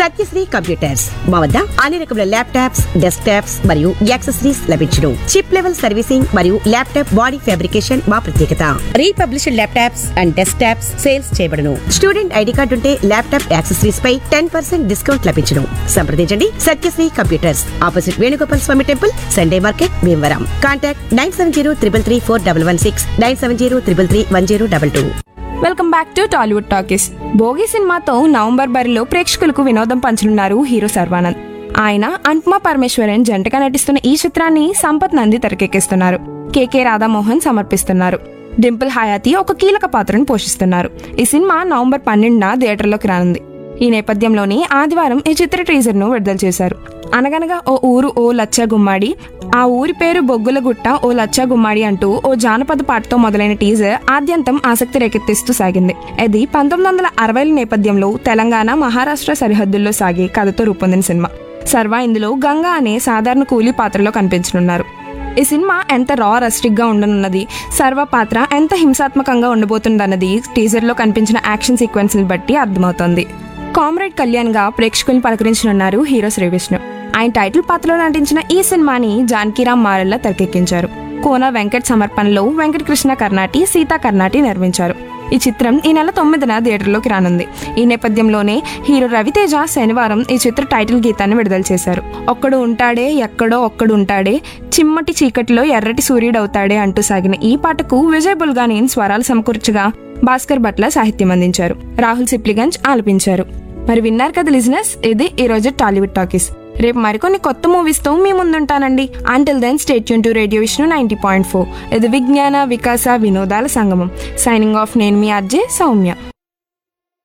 Satyasri computers మా వద్ద అన్ని రకముల ల్యాప్టాప్స్ డెస్క్ టాప్స్ మరియు యాక్సెసరీస్ లభించును చిప్ లెవెల్ సర్వీసింగ్ మరియు ల్యాప్టాప్ బాడీ ఫ్యాబ్రికేషన్ మా ప్రత్యేకత republished laptops and desktops sales చేయబడును స్టూడెంట్ ఐడి కార్డు ఉంటే ల్యాప్టాప్ యాక్సెసరీస్ పై టెన్ పర్సెంట్ డిస్కౌంట్ లభించును సంప్రదించండి Satyasri computers opposite Venugopal Swamy temple Sunday market Bhimavaram contact nine seven zero triple three four double one six nine seven zero triple three one zero double two welcome back to Tollywood talkies Bhogi సినిమాతో November బరిలో ప్రేక్షకులకు వినోదం పంచనున్నారు hero Sharwanand ఆయన అనుపమా పరమేశ్వరన్ జంటగా నటిస్తున్న ఈ చిత్రాన్ని సంపత్ నంది తెరకెక్కిస్తున్నారు కేకే రాధామోహన్ సమర్పిస్తున్నారు డింపుల్ హయాతి ఒక కీలక పాత్రను పోషిస్తున్నారు ఈ సినిమా నవంబర్ పన్నెండున థియేటర్లోకి రానుంది ఈ నేపథ్యంలోనే ఆదివారం ఈ చిత్ర టీజర్ ను విడుదల చేశారు అనగనగా ఓ ఊరు ఓ లచ్చ గుమ్మాడి ఆ ఊరి పేరు బొగ్గుల గుట్ట ఓ లచ్చ గుమ్మాడి అంటూ ఓ జానపద పాటతో మొదలైన టీజర్ ఆద్యంతం ఆసక్తి రేకెత్తిస్తూ సాగింది ఇది పంతొమ్మిది వందల అరవైల నేపథ్యంలో తెలంగాణ మహారాష్ట్ర సరిహద్దుల్లో సాగే కథతో రూపొందిన సినిమా సర్వా ఇందులో గంగా అనే సాధారణ కూలీ పాత్రలో కనిపించనున్నారు ఈ సినిమా ఎంత రా రస్టిక్ గా ఉండనున్నది సర్వ పాత్ర ఎంత హింసాత్మకంగా ఉండబోతుందన్నది టీజర్ లో కనిపించిన యాక్షన్ సీక్వెన్స్ బట్టి అర్థమవుతోంది కామ్రేడ్ కళ్యాణ్ గా ప్రేక్షకుల్ని పలకరించనున్నారు హీరో శ్రీ విష్ణు ఆయన టైటిల్ పాత్రలో నటించిన ఈ సినిమాని జానకీరామ్ మారెల్లా తెరకెక్కించారు కోన వెంకట్ సమర్పణలో వెంకట కృష్ణ కర్ణాటి సీతా కర్ణాటి నిర్మించారు ఈ చిత్రం ఈ నెల తొమ్మిదిన థియేటర్లోకి రానుంది ఈ నేపథ్యంలోనే హీరో రవితేజ శనివారం ఈ చిత్ర టైటిల్ గీతాన్ని విడుదల చేశారు ఒక్కడు ఉంటాడే ఎక్కడో ఒక్కడు ఉంటాడే చిమ్మటి చీకటిలో ఎర్రటి సూర్యుడవుతాడే అంటూ సాగిన ఈ పాటకు విజయ్ బుల్గానేన్ స్వరాలు సమకూర్చగా భాస్కర్ భట్ల సాహిత్యం అందించారు రాహుల్ సిప్లిగంజ్ ఆలపించారు మరి విన్నారు కదా లిజినెస్ ఇది ఈ రోజు టాలీవుడ్ టాకీస్ రేపు మరికొన్ని కొత్త మూవీస్ తో మీ ముందుంటానండి అంటిల్ దెన్ స్టేట్ యూన్ to radio Vishnu ninety point four ఇది విజ్ఞాన వికాస వినోదాల సంగమం సైనింగ్ ఆఫ్ నేను మీ అర్జే సౌమ్య